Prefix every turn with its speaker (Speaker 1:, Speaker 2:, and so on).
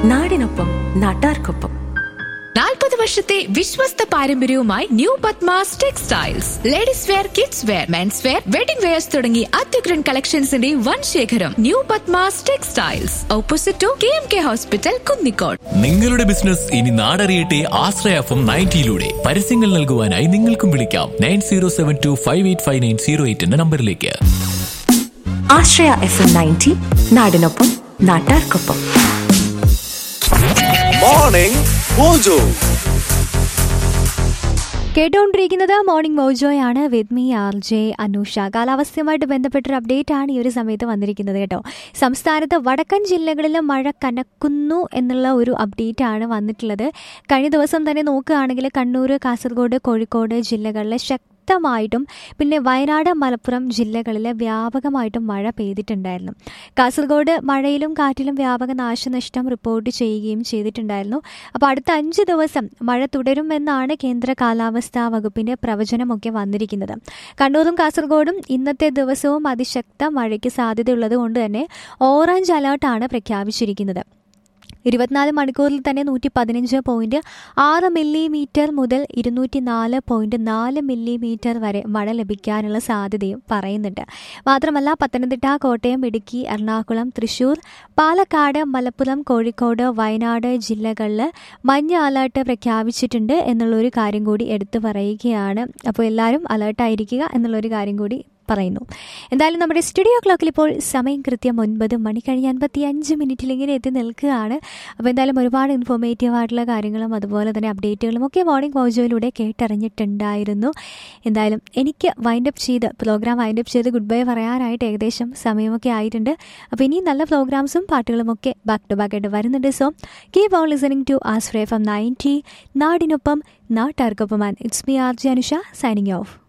Speaker 1: നാടിനൊപ്പം നാട്ടാർക്കൊപ്പം
Speaker 2: നാൽപ്പത് വർഷത്തെ വിശ്വസ്ത പാരമ്പര്യവുമായി new Padmas textiles ladies wear kids wear men's wear wedding wears തുടങ്ങി അത്യുഗ്രൻ കളക്ഷൻസിന്റെ വൻ ശേഖരം new Padmas textiles opposite to K M K hospital Kunnicode
Speaker 3: നിങ്ങളുടെ ബിസിനസ് ഇനി നാടറിയട്ടെ ആശ്രയഫം നയൻറ്റിയിലൂടെ പരസ്യങ്ങൾ നൽകുവാനായി നിങ്ങൾക്കും വിളിക്കാം nine zero seven two five eight five nine zero eight എന്ന നമ്പറിലേക്ക്
Speaker 1: ആശ്രയ എഫ് എം നയൻറ്റി നാടിനൊപ്പം നാട്ടാർക്കൊപ്പം
Speaker 4: മോർണിംഗ് മോജോ
Speaker 5: കേട്ടുകൊണ്ടിരിക്കുന്നത് മോർണിംഗ് മോജോയാണ് with me R J Anusha കാലാവസ്ഥയുമായിട്ട് ബന്ധപ്പെട്ടൊരു അപ്ഡേറ്റ് ആണ് ഈ ഒരു സമയത്ത് വന്നിരിക്കുന്നത് കേട്ടോ സംസ്ഥാനത്ത് വടക്കൻ ജില്ലകളിൽ മഴ കനക്കുന്നു എന്നുള്ള ഒരു അപ്ഡേറ്റ് ആണ് വന്നിട്ടുള്ളത് കഴിഞ്ഞ ദിവസം തന്നെ നോക്കുകയാണെങ്കിൽ കണ്ണൂർ കാസർഗോഡ് കോഴിക്കോട് ജില്ലകളിൽ ശക്തമായിട്ടും പിന്നെ വയനാട് മലപ്പുറം ജില്ലകളിൽ വ്യാപകമായിട്ടും മഴ പെയ്തിട്ടുണ്ടായിരുന്നു കാസർഗോഡ് മഴയിലും കാറ്റിലും വ്യാപക നാശനഷ്ടം റിപ്പോർട്ട് ചെയ്യുകയും ചെയ്തിട്ടുണ്ടായിരുന്നു അപ്പോൾ അടുത്ത അഞ്ച് ദിവസം മഴ തുടരുമെന്നാണ് കേന്ദ്ര കാലാവസ്ഥാ വകുപ്പിന്റെ പ്രവചനമൊക്കെ വന്നിരിക്കുന്നത് കണ്ണൂരും കാസർഗോഡും ഇന്നത്തെ ദിവസവും അതിശക്ത മഴയ്ക്ക് സാധ്യതയുള്ളത് കൊണ്ട് തന്നെ ഓറഞ്ച് അലേർട്ടാണ് പ്രഖ്യാപിച്ചിരിക്കുന്നത് ഇരുപത്തിനാല് മണിക്കൂറിൽ തന്നെ നൂറ്റി പതിനഞ്ച് പോയിന്റ് ആറ് മില്ലിമീറ്റർ മുതൽ ഇരുന്നൂറ്റി നാല് പോയിന്റ് നാല് മില്ലിമീറ്റർ വരെ മഴ ലഭിക്കാനുള്ള സാധ്യതയും പറയുന്നുണ്ട് മാത്രമല്ല പത്തനംതിട്ട കോട്ടയം ഇടുക്കി എറണാകുളം തൃശൂർ പാലക്കാട് മലപ്പുറം കോഴിക്കോട് വയനാട് ജില്ലകളിൽ മഞ്ഞ അലേർട്ട് പ്രഖ്യാപിച്ചിട്ടുണ്ട് എന്നുള്ളൊരു കാര്യം കൂടി എടുത്തു പറയുകയാണ് അപ്പോൾ എല്ലാവരും അലേർട്ടായിരിക്കുക എന്നുള്ളൊരു കാര്യം കൂടി പറയുന്നു എന്തായാലും നമ്മുടെ സ്റ്റുഡിയോ ക്ലോക്കിൽ ഇപ്പോൾ സമയം കൃത്യം ഒൻപത് മണി കഴിഞ്ഞ് അൻപത്തി അഞ്ച് മിനിറ്റിൽ ഇങ്ങനെ എത്തി നിൽക്കുകയാണ് അപ്പോൾ എന്തായാലും ഒരുപാട് ഇൻഫോർമേറ്റീവ് ആയിട്ടുള്ള കാര്യങ്ങളും അതുപോലെ തന്നെ അപ്ഡേറ്റുകളും ഒക്കെ മോർണിംഗ് മോജോയിലൂടെ കേട്ടറിഞ്ഞിട്ടുണ്ടായിരുന്നു എന്തായാലും എനിക്ക് വൈൻഡപ്പ് ചെയ്ത് പ്രോഗ്രാം വൈൻഡപ്പ് ചെയ്ത് ഗുഡ് ബൈ പറയാനായിട്ട് ഏകദേശം സമയമൊക്കെ ആയിട്ടുണ്ട് അപ്പോൾ ഇനിയും നല്ല പ്രോഗ്രാംസും പാട്ടുകളും ഒക്കെ ബാക്ക് ടു ബാക്ക് ആയിട്ട് വരുന്നുണ്ട് so keep on listening to ആസ്ഫ്രേ ഫ്രം നയൻറ്റി നാടിനൊപ്പം നാട്ടാർക്കൊപ്പം it's me R J Anusha signing of